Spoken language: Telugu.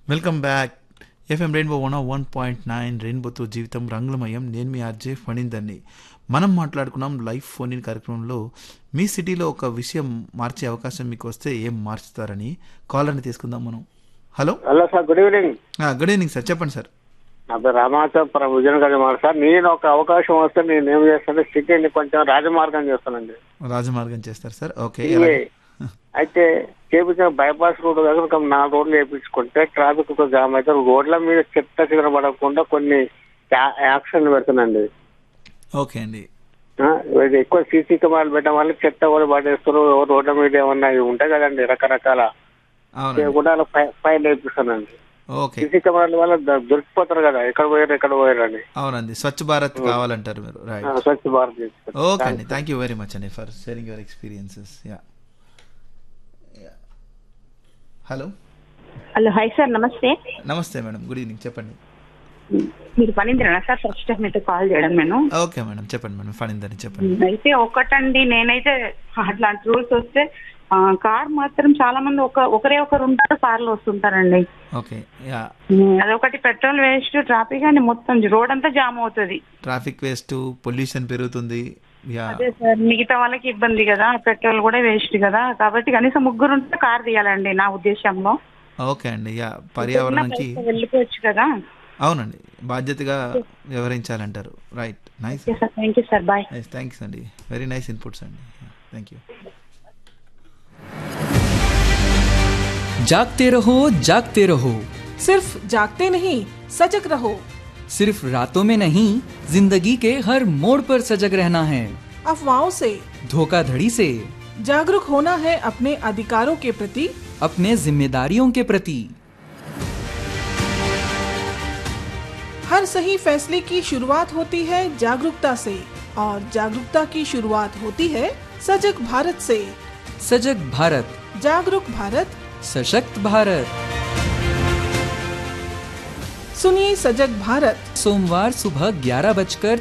Welcome back FM rainbow one one point nine రెయిన్బోతో జీవితం రంగులమయం నేను మీ ఆర్జే ఫణీందర్ని మనం మాట్లాడుకున్నాం లైవ్ ఫోన్ ఇన్ కార్యక్రమంలో మీ సిటీలో ఒక విషయం మార్చే అవకాశం మీకు వస్తే ఏం మార్చుతారని కాలర్ని తీసుకుందాం మనం hello hello sir good evening good evening sir చెప్పండి సార్ నా పేరు రామాచపురం విజయనగరం మాట సార్ నేను ఒక అవకాశం వస్తే నేను ఏం చేస్తాను సిటీని కొంచెం రాజమార్గం చేస్తానండి రాజమార్గం చేస్తారు సార్ ఓకే ఇవే. అయితే చేపించిన బైపాస్ రోడ్ దగ్గర ఒక నాలుగు రోడ్లు వేయించుకుంటే ట్రాఫిక్ ఒక జామ్ అయితే రోడ్ల మీద చెత్త చిగుర పడకుండా కొన్ని యా- యాక్షన్లు పెడుతున్నాండి ఓకే అండి ఆ, ఇది ఎక్కువ సీసీ కెమెరాలు పెట్టడం వల్ల చెత్త కూడా పడేస్తారు రోడ్ల మీద ఏమన్నా ఇవి ఉంటాయి కదండి రకరకాల అవునండి కూడా అలా ఫై- ఫైన్ వేపిస్తానండి ఓకే సీసీ కెమెరాల వల్ల ద- దొరికిపోతారు కదా ఎక్కడ పోయారు ఎక్కడ పోయారు అని అవునండి స్వచ్ఛ భారత్ కావాలంటారు మీరు రైట్ ఆ, స్వచ్ఛ భారత్ చేస్తారు. ఓకే అండి థ్యాంక్ యూ వెరీ మచ్ అండి for sharing your experiences yeah hello hello hi sir నమస్తే నమస్తే మేడం గుడ్ ఈవినింగ్ చెప్పండి మీరు పనింద్రేనా సార్ ఫస్ట్ టైం అయితే కాల్ చేయడం నేను ఓకే మేడం చెప్పండి మేడం ఫణిందని చెప్పండి అయితే ఒకటండి నేనైతే అట్లాంటి రూల్స్ వస్తే ఆ, కార్ మాత్రం చాలా మంది ఒక ఒకరే ఒకరు ఉంటారు కార్లు వస్తుంటారండి ఓకే యా ఉమ్, అదొకటి పెట్రోల్ వేస్ట్ ట్రాఫిక్ అని మొత్తం రోడ్ అంతా జామ్ అవుతుంది ట్రాఫిక్ వేస్ట్ పొల్యూషన్ పెరుగుతుంది యా అదే సార్ మిగతా వాళ్ళకి ఇబ్బంది కదా పెట్రోల్ కూడా వేస్ట్ కదా కాబట్టి కనీసం ముగ్గురు ఉంటే కార్ తీయాలండి నా ఉద్దేశంలో ఓకే అండి యా పర్యావరణానికి బయట వెళ్ళిపోవచ్చు కదా అవునండి బాధ్యతగా వ్యవహరించాలంటారు right nice okay sir thank you sir bye nice thanks అండి వెరీ నైస్ ఇన్పుట్స్ అండి థ్యాంక్ యూ जागते रहो जागते रहो सिर्फ जागते नहीं सजग रहो सिर्फ रातों में नहीं जिंदगी के हर मोड़ पर सजग रहना है अफवाहों से धोखाधड़ी से जागरूक होना है अपने अधिकारों के प्रति अपने जिम्मेदारियों के प्रति हर सही फैसले की शुरुआत होती है जागरूकता से और जागरूकता की शुरुआत होती है सजग भारत से सजग भारत जागरूक भारत सशक्त भारत सुनिए सजग भारत सोमवार सुबह ग्यारह बजकर